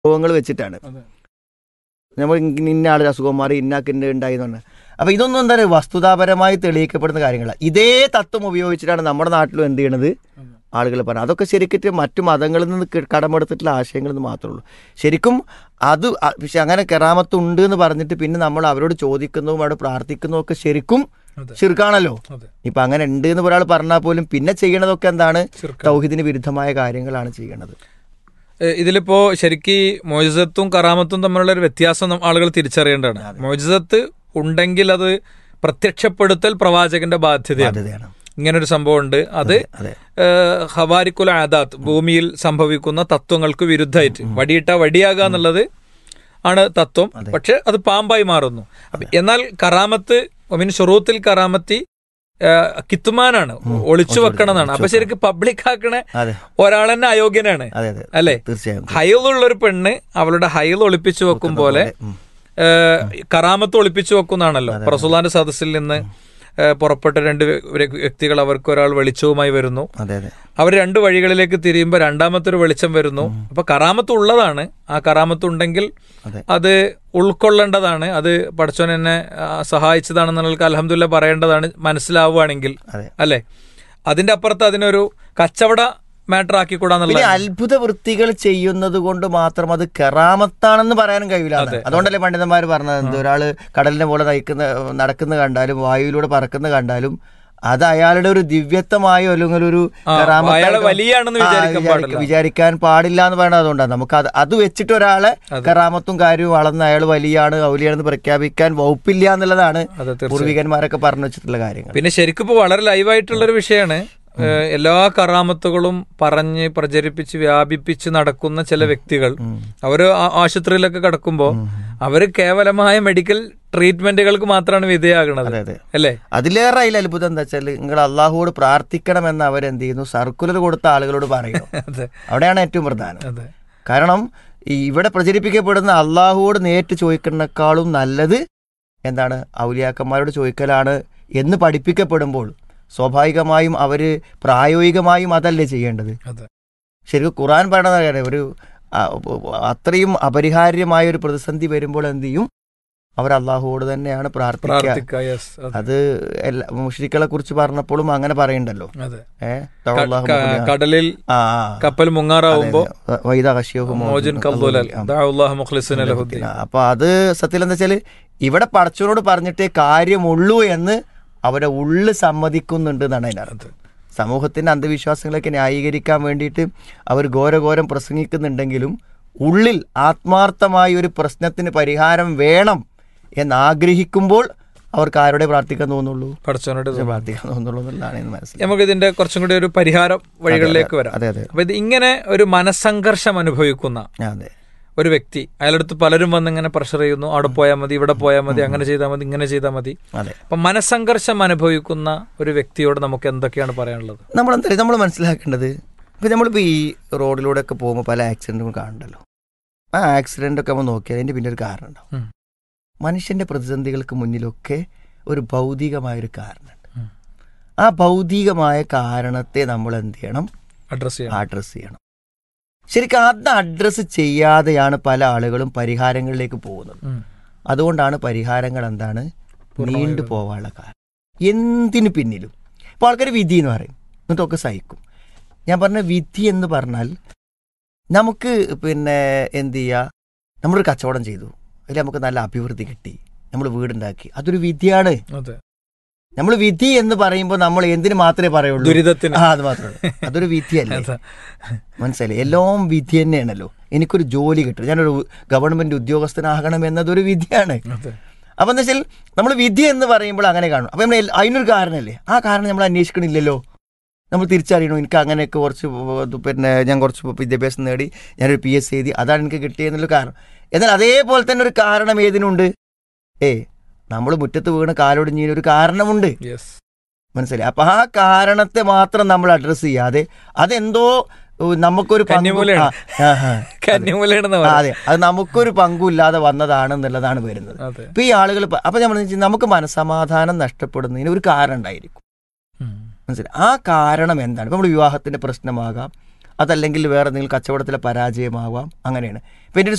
സംഭവങ്ങൾ വെച്ചിട്ടാണ് അതെ. നമ്മൾ ഇന്ന ഇന്ന ആളൊരു അസുഖം മാറി ഇന്നാക്ക് ഇന്ന ഉണ്ടായി എന്ന് പറഞ്ഞാൽ അപ്പോൾ ഇതൊന്നും എന്താ പറയുക വസ്തുതാപരമായി തെളിയിക്കപ്പെടുന്ന കാര്യങ്ങളാണ് ഇതേ തത്വം ഉപയോഗിച്ചിട്ടാണ് നമ്മുടെ നാട്ടിലും എന്ത് ചെയ്യണത് ആളുകൾ പറഞ്ഞത് അതൊക്കെ ശരിക്കും മറ്റു മതങ്ങളിൽ നിന്ന് ക- കടമെടുത്തിട്ടുള്ള ആശയങ്ങളിൽ നിന്ന് മാത്രമേ ഉള്ളൂ ശരിക്കും അത് അ- പക്ഷെ അങ്ങനെ കെറാമത്ത് ഉണ്ട് എന്ന് പറഞ്ഞിട്ട് പിന്നെ നമ്മൾ അവരോട് ചോദിക്കുന്നതും അവിടെ പ്രാർത്ഥിക്കുന്നതും ഒക്കെ ശരിക്കും അതെ. ശിർക്കാണല്ലോ അതെ ഇപ്പൊ അങ്ങനെ ഉണ്ട് എന്ന് ഒരാൾ പറഞ്ഞാൽ പോലും പിന്നെ ചെയ്യണതൊക്കെ എന്താണ് ശിർക്ക്. തൗഹിദിന് വിരുദ്ധമായ കാര്യങ്ങളാണ് ചെയ്യണത് ഏഹ് ഇതിലിപ്പോ ശരിക്ക് മോജിസത്തും കറാമത്തും തമ്മിലുള്ള ഒരു വ്യത്യാസം നം- ആളുകൾ തിരിച്ചറിയേണ്ടതാണ് മോജിസത്ത് ഉണ്ടെങ്കിൽ അത് പ്രത്യക്ഷപ്പെടുത്തൽ പ്രവാചകന്റെ ബാധ്യതയാണ് ബാധ്യതയാണ് ഇങ്ങനൊരു സംഭവം ഉണ്ട് അത് അതെ ഏഹ് ഹവാരിക്കുൽ ആദാത്ത് ഭൂമിയിൽ സംഭവിക്കുന്ന തത്വങ്ങൾക്ക് വിരുദ്ധമായിട്ട് വടിയിട്ട വടിയാകുക എന്നുള്ളത് ആണ് തത്വം പക്ഷെ അത് പാമ്പായി മാറുന്നു അപ്പൊ എന്നാൽ കറാമത്ത് ഒമിൻ ഷുറൂത്തിൽ കറാമത്തി ഏഹ് കിത്തുമാനാണ് ഒളിച്ചു വെക്കണമെന്നാണ് അപ്പൊ ശരിക്കും പബ്ലിക് ആക്കണ അതെ ഒരാൾ തന്നെ അയോഗ്യനാണ് അതെ അതെ അല്ലേ തീർച്ചയായും ഹൈലുള്ള ഒരു പെണ്ണ് അവളുടെ ഹൈൽ ഒളിപ്പിച്ചു വെക്കും പോലെ ഉം. ഏഹ്, കറാമത്ത് ഒളിപ്പിച്ചു വെക്കുന്നാണല്ലോ റസൂലാന്റെ സദസ്സിൽ നിന്ന് ഏഹ്, പുറപ്പെട്ട രണ്ട് വ്യ- വ്യക്തികൾ അവർക്ക് ഒരാൾ വെളിച്ചവുമായി വരുന്നു അതെ അതെ അവർ രണ്ട് വഴികളിലേക്ക് തിരിയുമ്പോൾ രണ്ടാമത്തെ ഒരു വെളിച്ചം വരുന്നു അപ്പൊ കറാമത്ത് ഉള്ളതാണ് ആ കറാമത്ത് ഉണ്ടെങ്കിൽ അതെ. അത് ഉൾക്കൊള്ളേണ്ടതാണ് അത് പഠിച്ചോൻ എന്നെ ആ, സഹായിച്ചതാണെന്നുള്ള അലഹമുല്ല പറയേണ്ടതാണ് മനസ്സിലാവുകയാണെങ്കിൽ അതെ. അല്ലെ അതിന്റെ അപ്പുറത്ത് അതിനൊരു കച്ചവട മാറ്റർ ആക്കിക്കൂടാന്നുള്ള പിന്നെ അത്ഭുത വൃത്തികൾ ചെയ്യുന്നത് കൊണ്ട് മാത്രം അത് കെറാമത്താണെന്ന് പറയാനും കഴിയില്ല എന്ന്. അതുകൊണ്ടല്ലേ പണ്ഡിതന്മാർ പറഞ്ഞത് എന്ത് ഒരാള് കടലിന്റെ പോലെ നയിക്കുന്ന നടക്കുന്ന കണ്ടാലും വായുവിലൂടെ പറക്കുന്ന കണ്ടാലും അത് അയാളുടെ ഒരു ദിവ്യത്വമായ അല്ലെങ്കിൽ ഒരു ആ, കറാമത്തായിട്ട് അയാളെ വലിയാണെന്ന് ആ, വിചാരിക്കാൻ വിചാരിക്ക- പാടില്ല. വിചാരിക്കാൻ പാടില്ല എന്ന് പറയുന്നത് അതുകൊണ്ടാണ് നമുക്ക് അത് അത് വെച്ചിട്ട് ഒരാളെ കറാമത്തും കാര്യവും വളർന്ന് അയാൾ വലിയാണ് ഔലിയാണെന്ന് പ്രഖ്യാപിക്കാൻ വകുപ്പില്ല എന്നുള്ളതാണ് അതെ തീർച്ചയായും പൂർവികന്മാരൊക്കെ പറഞ്ഞു വെച്ചിട്ടുള്ള കാര്യങ്ങൾ പിന്നെ ശരിക്കും ഇപ്പൊ വളരെ ലൈവായിട്ടുള്ള ഒരു വിഷയമാണ് ഏഹ്, എല്ലാ കറാമത്തുകളും പറഞ്ഞ് പ്രചരിപ്പിച്ച് വ്യാപിപ്പിച്ച് നടക്കുന്ന ചില വ്യക്തികൾ അവര് ആ- ആശുപത്രിയിലൊക്കെ കിടക്കുമ്പോ അവര് കേവലമായ മെഡിക്കൽ ട്രീറ്റ്മെന്റുകൾക്ക് മാത്രമാണ് വിധേയാകണത് അതെ അതെ അല്ലേ അതിലേറെ അതിൽ അത്ഭുതം എന്താ വെച്ചാൽ നിങ്ങൾ അള്ളാഹുവോട് പ്രാർത്ഥിക്കണമെന്ന് അവരെന്ത് ചെയ്യുന്നു സർക്കുലർ കൊടുത്ത ആളുകളോട് പറയുന്നു അതെ അവിടെയാണ് ഏറ്റവും പ്രധാനം അതെ കാരണം ഈ ഇവിടെ പ്രചരിപ്പിക്കപ്പെടുന്ന അള്ളാഹുവോട് നേരിട്ട് ചോദിക്കുന്നേക്കാളും നല്ലത് എന്താണ് ഔലിയാക്കന്മാരോട് ചോദിക്കലാണ് എന്ന് പഠിപ്പിക്കപ്പെടുമ്പോൾ സ്വാഭാവികമായും അവർ പ്രായോഗികമായും അതല്ലേ ചെയ്യേണ്ടത് അതെ ശരിക്കും ഖുറാൻ പറയണത് കാര്യം ഒരു ആ, അത്രയും അപരിഹാര്യമായ ഒരു പ്രതിസന്ധി വരുമ്പോൾ എന്ത് ചെയ്യും അവർ അള്ളാഹുവോട് തന്നെയാണ് പ്രാർത്ഥിക്കുക പ്രാർത്ഥിക്ക യെസ് അതെ അത് എല്ലാ മുഷ്രിക്കളെ കുറിച്ച് പറഞ്ഞപ്പോഴും അങ്ങനെ പറയണ്ടല്ലോ അതെ ഏഹ് ക- ക- കടലിൽ കപ്പൽ മുങ്ങാറാവുമ്പോ മോജൻ കബ്ദുലൽ ദഅഉല്ലാഹ മുഖ്ലിസിന ലഹുദ്ദീൻ അപ്പൊ അത് സത്യം എന്താ വെച്ചാല് ഇവിടെ പടച്ചവനോട് പറഞ്ഞിട്ടേ കാര്യമുള്ളൂ എന്ന് അവരെ ഉള്ളു സമ്മതിക്കുന്നുണ്ട് എന്നാണ് അതിനർത്ഥം സമൂഹത്തിന്റെ അന്ധവിശ്വാസങ്ങളൊക്കെ ന്യായീകരിക്കാൻ വേണ്ടിയിട്ട് അവർ ഘോരഘോരം പ്രസംഗിക്കുന്നുണ്ടെങ്കിലും ഉള്ളിൽ ആത്മാർത്ഥമായ ഒരു പ്രശ്നത്തിന് പരിഹാരം വേണം എന്നാഗ്രഹിക്കുമ്പോൾ അവർക്ക് ആരോടെ പ്രാർത്ഥിക്കാൻ തോന്നുള്ളൂ പഠിച്ചവനോട് പ്രാർത്ഥിക്കാൻ തോന്നുള്ളൂ എന്നുള്ളതാണ് എന്ന് മനസ്സിലായി നമുക്ക് ഇതിന്റെ കുറച്ചും കൂടി ഒരു പരിഹാര വഴികളിലേക്ക് വരാം അതെ അതെ അപ്പൊ ഇത് ഇങ്ങനെ ഒരു മനസ്സംഘർഷം അനുഭവിക്കുന്ന അതെ ഒരു വ്യക്തി അയാളടുത്ത് പലരും വന്ന് ഇങ്ങനെ പ്രഷർ ചെയ്യുന്നു അവിടെ പോയാൽ മതി ഇവിടെ പോയാൽ മതി അങ്ങനെ ചെയ്താൽ മതി ഇങ്ങനെ ചെയ്താൽ മതി അതെ അപ്പൊ മനസ്സംഘർഷം അനുഭവിക്കുന്ന ഒരു വ്യക്തിയോട് നമുക്ക് എന്തൊക്കെയാണ് പറയാനുള്ളത് നമ്മൾ എന്താ നമ്മൾ മനസ്സിലാക്കേണ്ടത് ഇപ്പം നമ്മളിപ്പോൾ ഈ റോഡിലൂടെ ഒക്കെ പോകുമ്പോൾ പല ആക്സിഡൻറ്റും കാണണ്ടല്ലോ ആ ആക്സിഡൻ്റ് ഒക്കെ നമ്മൾ നോക്കിയാൽ അതിൻ്റെ പിന്നെ ഒരു കാരണം ഉണ്ടാവും ഉം. മനുഷ്യൻ്റെ പ്രതിസന്ധികൾക്ക് മുന്നിലൊക്കെ ഒരു ഭൗതികമായൊരു കാരണമുണ്ട് ഉം. ആ ഭൗതികമായ കാരണത്തെ നമ്മൾ എന്ത് ചെയ്യണം അഡ്രസ് ചെയ്യണം അഡ്രസ്സ് ചെയ്യണം ശരിക്കും അത് അഡ്രസ്സ് ചെയ്യാതെയാണ് പല ആളുകളും പരിഹാരങ്ങളിലേക്ക് പോകുന്നത് ഉം. അതുകൊണ്ടാണ് പരിഹാരങ്ങൾ എന്താണ് പൂർണ്ണമായും നീണ്ടു പോവാനുള്ള കാരണം എന്തിനു പിന്നിലും ഇപ്പോൾ ആൾക്കാർ വിധി എന്ന് പറയും എന്നിട്ടൊക്കെ സഹിക്കും ഞാൻ പറഞ്ഞ വിധി എന്ന് പറഞ്ഞാൽ നമുക്ക് പിന്നെ എന്ത് ചെയ്യുക നമ്മളൊരു കച്ചവടം ചെയ്തു അതിൽ നമുക്ക് നല്ല അഭിവൃദ്ധി കിട്ടി നമ്മൾ വീടുണ്ടാക്കി അതൊരു വിധിയാണ് അതെ നമ്മൾ വിധി എന്ന് പറയുമ്പോൾ നമ്മൾ എന്തിനു മാത്രമേ പറയുള്ളൂ ദുരിതത്തിന് ആ അത് മാത്രമേ അതൊരു വിധിയല്ലേ അതെ. മനസ്സിലായി എല്ലാം വിധി തന്നെയാണല്ലോ എനിക്കൊരു ജോലി കിട്ടും ഞാനൊരു ഗവൺമെന്റ് ഉദ്യോഗസ്ഥനാകണം എന്നതൊരു വിധിയാണ് അതെ അപ്പം എന്താ വെച്ചാൽ നമ്മൾ വിധി എന്ന് പറയുമ്പോൾ അങ്ങനെ കാണും അപ്പം നമ്മൾ എൽ- അതിനൊരു കാരണമല്ലേ ആ കാരണം നമ്മൾ അന്വേഷിക്കണില്ലല്ലോ നമ്മൾ തിരിച്ചറിയണം എനിക്ക് അങ്ങനെയൊക്കെ കുറച്ച് ഇത് പിന്നെ ഞാൻ കുറച്ച് വിദ്യാഭ്യാസം നേടി ഞാനൊരു പി എസ് എഴുതി അതാണ് എനിക്ക് കിട്ടിയെന്നുള്ള കാരണം എന്നാൽ അതേപോലെ തന്നെ ഒരു കാരണം ഏതിനുണ്ട് ഏ നമ്മൾ മുറ്റത്ത് വീണ് കാലൊടിഞ്ഞതിന് ഒരു കാരണമുണ്ട് യെസ് മനസ്സിലായി അപ്പൊ ആ കാരണത്തെ മാത്രം നമ്മൾ അഡ്രസ്സ് ചെയ്യാതെ അതെന്തോ ഉം, നമുക്കൊരു പങ്കും- കന്നിമൂലയാണ്. ആ, ആ, ആ. കന്യാമൂലയാണെന്ന് ആ, പറയാം അതെ അത് നമുക്കൊരു പങ്കുമില്ലാതെ വന്നതാണ് എന്നുള്ളതാണ് വരുന്നത് അതെ ഇപ്പൊ ഈ ആളുകൾ അപ്പൊ നമ്മൾ നമുക്ക് മനസമാധാനം നഷ്ടപ്പെടുന്നതിന് ഒരു കാരണം ഉണ്ടായിരിക്കും ഉം. മനസ്സിലായി ആ കാരണം എന്താണ് ഇപ്പൊ നമ്മുടെ വിവാഹത്തിന്റെ പ്രശ്നമാകാം അതല്ലെങ്കിൽ വേറെ എന്തെങ്കിലും കച്ചവടത്തിലെ പരാജയമാവാം അങ്ങനെയാണ് പിന്നെ